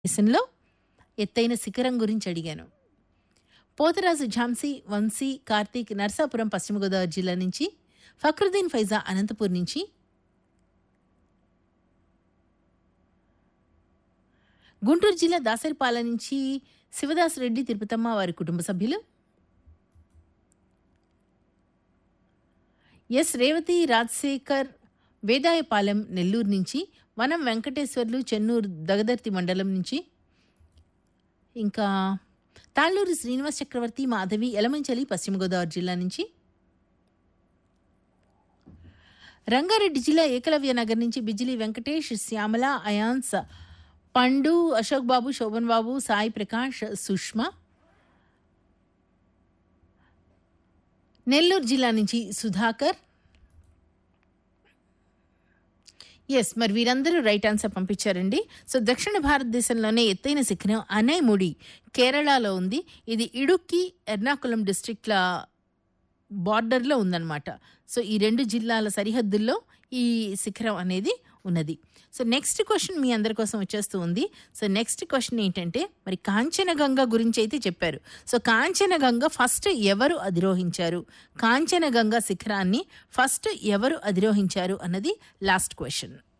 దేశంలో ఎత్తైన శిఖరం గురించి అడిగాను పోతరాజు ఝాన్సీ వంశీ కార్తీక్ నర్సాపురం పశ్చిమ గోదావరి జిల్లా నుంచి ఫక్రుద్దీన్ ఫైజా అనంతపూర్ నుంచి గుంటూరు జిల్లా దాసరిపాల నుంచి శివదాస్ రెడ్డి తిరుపతమ్మ వారి కుటుంబ సభ్యులు ఎస్ రేవతి రాజశేఖర్ వేదాయపాలెం నెల్లూరు నుంచి వనం వెంకటేశ్వర్లు చెన్నూరు దగదర్తి మండలం నుంచి ఇంకా తాళ్ళూరి శ్రీనివాస్ చక్రవర్తి మాధవి ఎలమంచలి పశ్చిమ గోదావరి జిల్లా నుంచి రంగారెడ్డి జిల్లా ఏకలవ్య నగర్ నుంచి బిజిలి వెంకటేష్ శ్యామల అయాన్స్ పండు అశోక్ బాబు శోభన్ బాబు సాయి ప్రకాష్ సుష్మా నెల్లూరు జిల్లా నుంచి సుధాకర్ ఎస్ మరి వీరందరూ రైట్ ఆన్సర్ పంపించారండి సో దక్షిణ భారతదేశంలోనే ఎత్తైన శిఖరం అనైముడి కేరళలో ఉంది ఇది ఇడుక్కి ఎర్నాకుళం డిస్ట్రిక్ట్ల బార్డర్లో ఉందన్నమాట సో ఈ రెండు జిల్లాల సరిహద్దుల్లో ఈ శిఖరం అనేది ఉన్నది సో నెక్స్ట్ క్వశ్చన్ మీ అందరి కోసం వచ్చేస్తూ ఉంది సో నెక్స్ట్ క్వశ్చన్ ఏంటంటే మరి కాంచనగంగ గురించి అయితే చెప్పారు సో కాంచనగంగ ఫస్ట్ ఎవరు అధిరోహించారు కాంచనగంగ శిఖరాన్ని ఫస్ట్ ఎవరు అధిరోహించారు అన్నది లాస్ట్ క్వశ్చన్